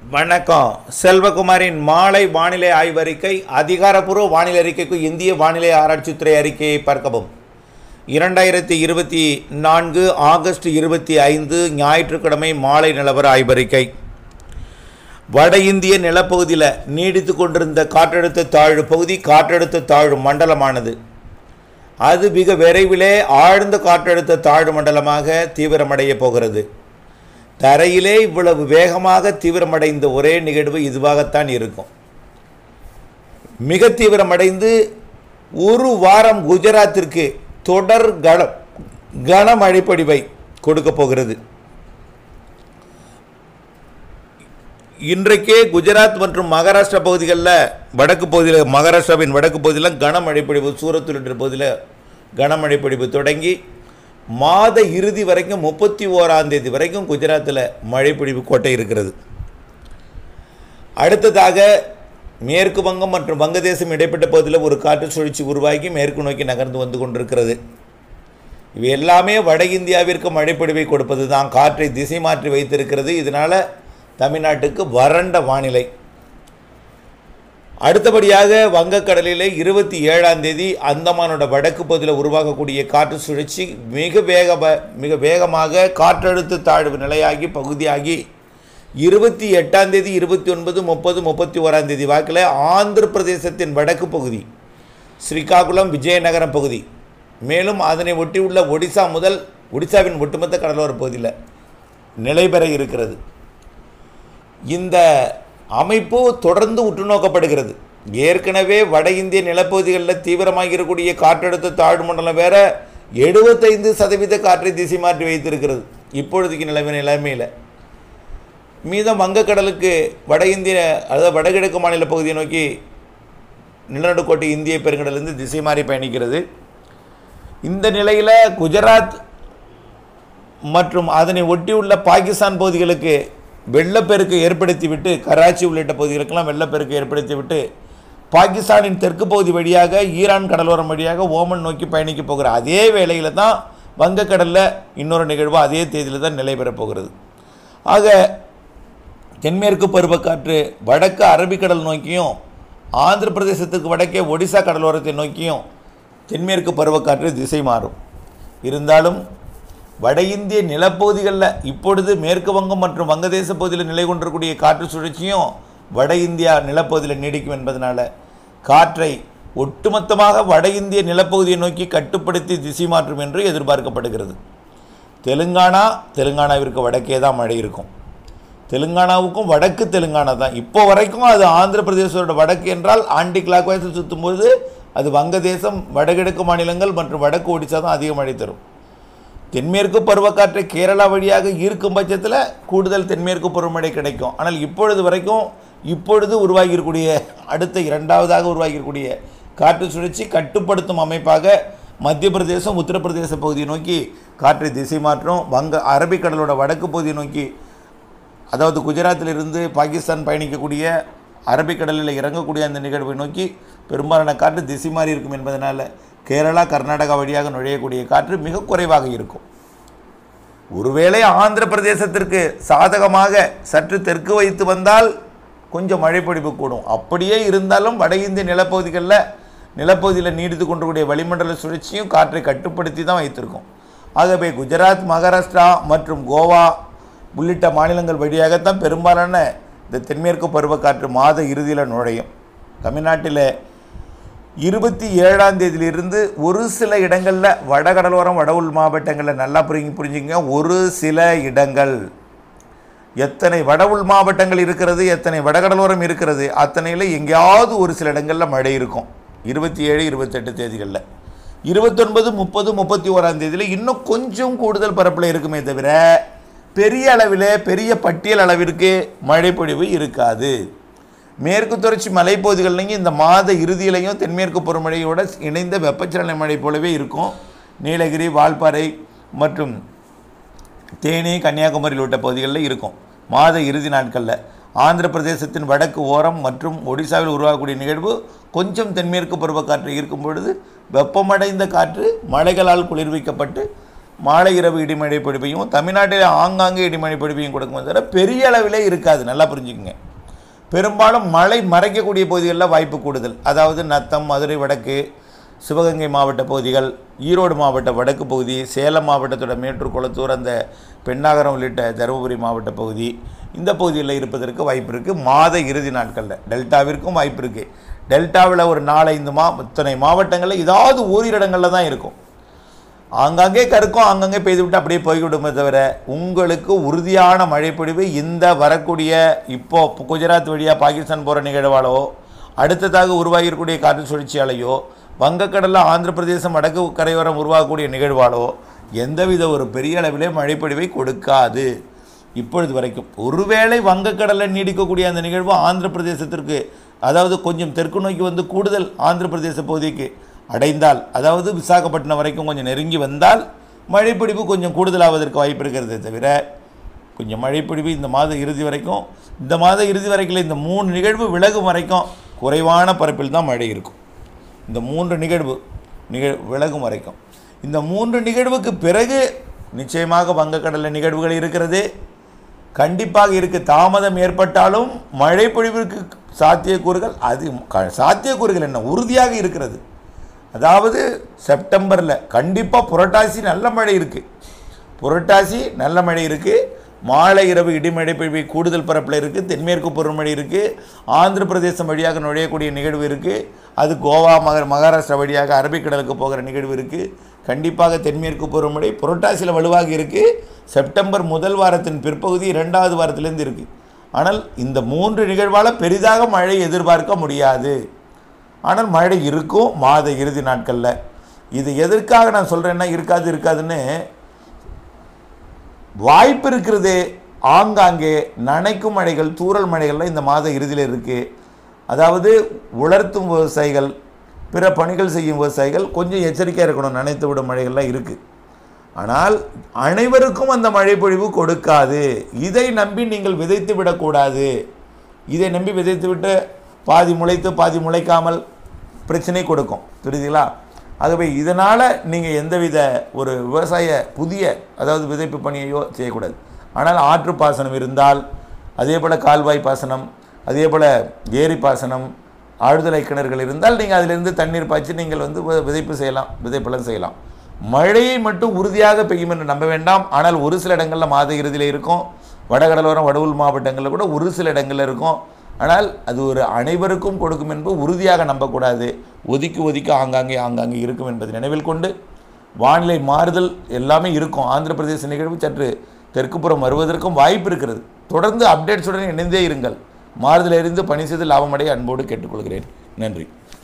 வணக்கம் செல்வகுமாரின் மாலை வானிலை ஆய்வறிக்கை அதிகாரப்பூர்வ வானிலை அறிக்கைக்கு இந்திய வானிலை ஆராய்ச்சித்துறை அறிக்கையை பார்க்கவும் இரண்டாயிரத்தி இருபத்தி நான்கு ஆகஸ்ட் இருபத்தி ஐந்து ஞாயிற்றுக்கிழமை மாலை நிலவர ஆய்வறிக்கை வட இந்திய நிலப்பகுதியில் நீடித்து கொண்டிருந்த காற்றழுத்த தாழ்வு பகுதி காற்றழுத்த தாழ்வு மண்டலமானது அது மிக விரைவிலே ஆழ்ந்த காற்றழுத்த தாழ்வு மண்டலமாக தீவிரமடைய போகிறது தரையிலே இவ்வளவு வேகமாக தீவிரமடைந்த ஒரே நிகழ்வு இதுவாகத்தான் இருக்கும் மிக தீவிரமடைந்து ஒரு வாரம் குஜராத்திற்கு தொடர் கன கனமழைப்பொழிவை கொடுக்க போகிறது இன்றைக்கே குஜராத் மற்றும் மகாராஷ்டிரா பகுதிகளில் வடக்கு பகுதியில் மகாராஷ்டிராவின் வடக்கு பகுதியில் கனமழைப்பொழிவு சூரத் என்ற பகுதியில் கனமழைப்பொழிவு தொடங்கி மாத இறுதி வரைக்கும் முப்பத்தி ஓராம் தேதி வரைக்கும் குஜராத்தில் மழைப்பொழிவு கோட்டை இருக்கிறது அடுத்ததாக மேற்கு வங்கம் மற்றும் வங்கதேசம் இடைப்பட்ட பகுதியில் ஒரு காற்று சுழற்சி உருவாகி மேற்கு நோக்கி நகர்ந்து வந்து கொண்டிருக்கிறது இவை எல்லாமே வட இந்தியாவிற்கு மழைப்பொழிவை கொடுப்பது தான் காற்றை திசை மாற்றி வைத்திருக்கிறது இதனால் தமிழ்நாட்டுக்கு வறண்ட வானிலை அடுத்தபடியாக வங்கக்கடலிலே இருபத்தி ஏழாம் தேதி அந்தமானோட வடக்கு பகுதியில் உருவாகக்கூடிய காற்று சுழற்சி மிக வேக மிக வேகமாக காற்றழுத்த தாழ்வு நிலையாகி பகுதியாகி இருபத்தி எட்டாம் தேதி இருபத்தி ஒன்பது முப்பது முப்பத்தி ஓராம் தேதி வாக்கில் ஆந்திர பிரதேசத்தின் வடக்கு பகுதி ஸ்ரீகாகுளம் விஜயநகரம் பகுதி மேலும் அதனை ஒட்டியுள்ள ஒடிசா முதல் ஒடிசாவின் ஒட்டுமொத்த கடலோர பகுதியில் நிலை பெற இருக்கிறது இந்த அமைப்பு தொடர்ந்து உற்று நோக்கப்படுகிறது ஏற்கனவே வட இந்திய நிலப்பகுதிகளில் தீவிரமாக இருக்கக்கூடிய காற்றழுத்த தாழ்வு மண்டலம் வேற எழுபத்தைந்து சதவீத காற்றை திசை மாற்றி வைத்திருக்கிறது இப்பொழுதைக்கு நிலைமை நிலைமையில் மீதம் வங்கக்கடலுக்கு வட இந்திய அதாவது வடகிழக்கு மாநில பகுதியை நோக்கி நிலநடுக்கோட்டை இந்திய பெருங்கடலிருந்து திசை மாறி பயணிக்கிறது இந்த நிலையில் குஜராத் மற்றும் அதனை ஒட்டியுள்ள பாகிஸ்தான் பகுதிகளுக்கு வெள்ளப்பெருக்கு ஏற்படுத்திவிட்டு கராச்சி உள்ளிட்ட பகுதிகளுக்கெல்லாம் வெள்ளப்பெருக்கு ஏற்படுத்திவிட்டு பாகிஸ்தானின் தெற்கு பகுதி வழியாக ஈரான் கடலோரம் வழியாக ஓமன் நோக்கி பயணிக்க போகிற அதே வேளையில் தான் வங்கக்கடலில் இன்னொரு நிகழ்வு அதே தேதியில் தான் நிலை பெறப் போகிறது ஆக தென்மேற்கு பருவக்காற்று வடக்கு அரபிக்கடல் நோக்கியும் ஆந்திர பிரதேசத்துக்கு வடக்கே ஒடிசா கடலோரத்தை நோக்கியும் தென்மேற்கு பருவக்காற்று திசை மாறும் இருந்தாலும் வட இந்திய நிலப்பகுதிகளில் இப்பொழுது மேற்கு வங்கம் மற்றும் வங்கதேச பகுதியில் நிலை கொண்டிருக்கக்கூடிய காற்று சுழற்சியும் வட இந்தியா நிலப்பகுதியில் நீடிக்கும் என்பதனால காற்றை ஒட்டுமொத்தமாக வட இந்திய நிலப்பகுதியை நோக்கி கட்டுப்படுத்தி திசை மாற்றும் என்று எதிர்பார்க்கப்படுகிறது தெலுங்கானா தெலுங்கானாவிற்கு வடக்கே தான் மழை இருக்கும் தெலுங்கானாவுக்கும் வடக்கு தெலுங்கானா தான் இப்போ வரைக்கும் அது ஆந்திர பிரதேசத்தோட வடக்கு என்றால் ஆண்டி கிளாக் வைஸ் சுற்றும்போது அது வங்கதேசம் வடகிழக்கு மாநிலங்கள் மற்றும் வடக்கு ஒடிசா தான் அதிக மழை தரும் தென்மேற்கு பருவக்காற்றை கேரளா வழியாக ஈர்க்கும் பட்சத்தில் கூடுதல் தென்மேற்கு பருவமழை கிடைக்கும் ஆனால் இப்பொழுது வரைக்கும் இப்பொழுது உருவாகியிருக்கூடிய அடுத்த இரண்டாவதாக உருவாகியிருக்கூடிய காற்று சுழற்சி கட்டுப்படுத்தும் அமைப்பாக மத்திய பிரதேசம் உத்தரப்பிரதேச பகுதியை நோக்கி காற்றை திசை மாற்றும் வங்க அரபிக்கடலோட வடக்கு பகுதியை நோக்கி அதாவது குஜராத்திலிருந்து பாகிஸ்தான் பயணிக்கக்கூடிய அரபிக்கடலில் இறங்கக்கூடிய அந்த நிகழ்வை நோக்கி பெரும்பாலான காற்று திசை மாறி இருக்கும் என்பதனால் கேரளா கர்நாடகா வழியாக நுழையக்கூடிய காற்று மிக குறைவாக இருக்கும் ஒருவேளை ஆந்திர பிரதேசத்திற்கு சாதகமாக சற்று தெற்கு வைத்து வந்தால் கொஞ்சம் மழைப்பொழிவு கூடும் அப்படியே இருந்தாலும் வட இந்திய நிலப்பகுதிகளில் நிலப்பகுதியில் நீடித்து கொண்டிருக்கூடிய வளிமண்டல சுழற்சியும் காற்றை கட்டுப்படுத்தி தான் வைத்திருக்கும் ஆகவே குஜராத் மகாராஷ்டிரா மற்றும் கோவா உள்ளிட்ட மாநிலங்கள் வழியாகத்தான் பெரும்பாலான இந்த தென்மேற்கு பருவக்காற்று மாத இறுதியில் நுழையும் தமிழ்நாட்டில் இருபத்தி ஏழாம் தேதியிலிருந்து ஒரு சில இடங்களில் வடகடலோரம் வட உள் மாவட்டங்களில் நல்லா புரிஞ்சு புரிஞ்சுங்க ஒரு சில இடங்கள் எத்தனை வட உள் மாவட்டங்கள் இருக்கிறது எத்தனை வடகடலோரம் இருக்கிறது அத்தனையில் எங்கேயாவது ஒரு சில இடங்களில் மழை இருக்கும் இருபத்தி ஏழு இருபத்தெட்டு தேதிகளில் இருபத்தொன்பது முப்பது முப்பத்தி ஓராம் தேதியில் இன்னும் கொஞ்சம் கூடுதல் பரப்பில் இருக்குமே தவிர பெரிய அளவில் பெரிய பட்டியல் அளவிற்கு மழைப்பொழிவு இருக்காது மேற்கு தொடர்ச்சி மலைப்பகுதிகள்லையும் இந்த மாத இறுதியிலையும் தென்மேற்கு பருவமழையோட இணைந்த வெப்பச்சலன மழை போலவே இருக்கும் நீலகிரி வால்பாறை மற்றும் தேனி கன்னியாகுமரி உள்ளிட்ட பகுதிகளில் இருக்கும் மாத இறுதி நாட்களில் ஆந்திர பிரதேசத்தின் வடக்கு ஓரம் மற்றும் ஒடிசாவில் உருவாகக்கூடிய நிகழ்வு கொஞ்சம் தென்மேற்கு பருவக்காற்று இருக்கும் பொழுது வெப்பமடைந்த காற்று மழைகளால் குளிர்விக்கப்பட்டு மாலை இரவு இடிமழை பொழிவையும் தமிழ்நாட்டில் ஆங்காங்கே இடிமழை பொழிவையும் கொடுக்கும் தவிர பெரிய அளவிலே இருக்காது நல்லா புரிஞ்சுக்குங்க பெரும்பாலும் மழை மறைக்கக்கூடிய பகுதிகளில் வாய்ப்பு கூடுதல் அதாவது நத்தம் மதுரை வடக்கு சிவகங்கை மாவட்ட பகுதிகள் ஈரோடு மாவட்ட வடக்கு பகுதி சேலம் மாவட்டத்தோட மேட்டூர் குளத்தூர் அந்த பெண்ணாகரம் உள்ளிட்ட தருமபுரி மாவட்ட பகுதி இந்த பகுதியில் இருப்பதற்கு வாய்ப்பு இருக்குது மாத இறுதி நாட்களில் டெல்டாவிற்கும் வாய்ப்பு இருக்குது டெல்டாவில் ஒரு நாலஞ்சு மா இத்தனை மாவட்டங்களில் ஏதாவது ஓரிரு இடங்களில் தான் இருக்கும் ஆங்காங்கே கருக்கும் ஆங்காங்கே பெய்துவிட்டு அப்படியே போய்விடுமே தவிர உங்களுக்கு உறுதியான மழைப்பொழிவு இந்த வரக்கூடிய இப்போ குஜராத் வழியாக பாகிஸ்தான் போகிற நிகழ்வாலோ அடுத்ததாக உருவாகியிருக்கக்கூடிய காற்று சுழற்சியாலேயோ வங்கக்கடலில் ஆந்திர பிரதேசம் வடக்கு கரையோரம் உருவாகக்கூடிய நிகழ்வாலோ எந்தவித ஒரு பெரிய அளவிலே மழைப்பொழிவை கொடுக்காது இப்பொழுது வரைக்கும் ஒருவேளை வங்கக்கடலில் நீடிக்கக்கூடிய அந்த நிகழ்வு ஆந்திர பிரதேசத்திற்கு அதாவது கொஞ்சம் தெற்கு நோக்கி வந்து கூடுதல் ஆந்திர பிரதேச பகுதிக்கு அடைந்தால் அதாவது விசாகப்பட்டினம் வரைக்கும் கொஞ்சம் நெருங்கி வந்தால் மழைப்பிடிப்பு கொஞ்சம் கூடுதலாவதற்கு வாய்ப்பு இருக்கிறதே தவிர கொஞ்சம் மழைப்பிடிப்பு இந்த மாத இறுதி வரைக்கும் இந்த மாத இறுதி வரைக்கும் இந்த மூணு நிகழ்வு விலகும் வரைக்கும் குறைவான பரப்பில் தான் மழை இருக்கும் இந்த மூன்று நிகழ்வு நிகழ் விலகும் வரைக்கும் இந்த மூன்று நிகழ்வுக்கு பிறகு நிச்சயமாக வங்கக்கடலில் நிகழ்வுகள் இருக்கிறது கண்டிப்பாக இருக்கு தாமதம் ஏற்பட்டாலும் மழை பொழிவிற்கு சாத்தியக்கூறுகள் அது க- சாத்தியக்கூறுகள் என்ன உறுதியாக இருக்கிறது அதாவது செப்டம்பரில் கண்டிப்பாக புரட்டாசி நல்ல மழை இருக்குது புரட்டாசி நல்ல மழை இருக்குது மாலை இரவு இடிமழை பொழிவு கூடுதல் பரப்பில் இருக்குது தென்மேற்கு பருவமழை இருக்குது ஆந்திர பிரதேசம் வழியாக நுழையக்கூடிய நிகழ்வு இருக்குது அது கோவா மக மகாராஷ்டிரா வழியாக அரபிக்கடலுக்கு போகிற நிகழ்வு இருக்குது கண்டிப்பாக தென்மேற்கு பருவமழை புரட்டாசியில் வலுவாக இருக்குது செப்டம்பர் முதல் வாரத்தின் பிற்பகுதி இரண்டாவது வாரத்திலேருந்து இருக்குது ஆனால் இந்த மூன்று நிகழ்வால் பெரிதாக மழை எதிர்பார்க்க முடியாது ஆனால் மழை இருக்கும் மாத இறுதி நாட்களில் இது எதற்காக நான் சொல்கிறேன்னா இருக்காது இருக்காதுன்னு வாய்ப்பு இருக்கிறது ஆங்காங்கே நனைக்கும் மழைகள் தூறல் மழைகள்லாம் இந்த மாத இறுதியில் இருக்குது அதாவது உலர்த்தும் விவசாயிகள் பிற பணிகள் செய்யும் விவசாயிகள் கொஞ்சம் எச்சரிக்கையாக இருக்கணும் நனைத்து விடும் மழைகள்லாம் இருக்குது ஆனால் அனைவருக்கும் அந்த மழை பொழிவு கொடுக்காது இதை நம்பி நீங்கள் விதைத்து விடக்கூடாது இதை நம்பி விதைத்து விட்டு பாதி முளைத்து பாதி முளைக்காமல் பிரச்சனை கொடுக்கும் புரியுதுங்களா ஆகவே இதனால் நீங்கள் எந்தவித ஒரு விவசாய புதிய அதாவது விதைப்பு பணியையோ செய்யக்கூடாது ஆனால் ஆற்று பாசனம் இருந்தால் அதே போல் கால்வாய் பாசனம் அதே போல் ஏரி பாசனம் ஆழ்துளை கிணறுகள் இருந்தால் நீங்கள் அதிலிருந்து தண்ணீர் பாய்ச்சி நீங்கள் வந்து வி- விதைப்பு செய்யலாம் விதைப்பெல்லாம் செய்யலாம் மழையை மட்டும் உறுதியாக பெய்யும் என்று நம்ப வேண்டாம் ஆனால் ஒரு சில இடங்களில் மாத இறுதியில் இருக்கும் வடகடலோரம் வடவுள் மாவட்டங்களில் கூட ஒரு சில இடங்களில் இருக்கும் ஆனால் அது ஒரு அனைவருக்கும் கொடுக்கும் என்பது உறுதியாக நம்பக்கூடாது ஒதுக்கி ஒதுக்கி ஆங்காங்கே ஆங்காங்கே இருக்கும் என்பதை நினைவில் கொண்டு வானிலை மாறுதல் எல்லாமே இருக்கும் ஆந்திர பிரதேச நிகழ்வு சற்று தெற்குப்புறம் வருவதற்கும் வாய்ப்பு இருக்கிறது தொடர்ந்து அப்டேட்ஸுடன் இணைந்தே இருங்கள் மாறுதல் அறிந்து பணி செய்து லாபமடைய அன்போடு கேட்டுக்கொள்கிறேன் நன்றி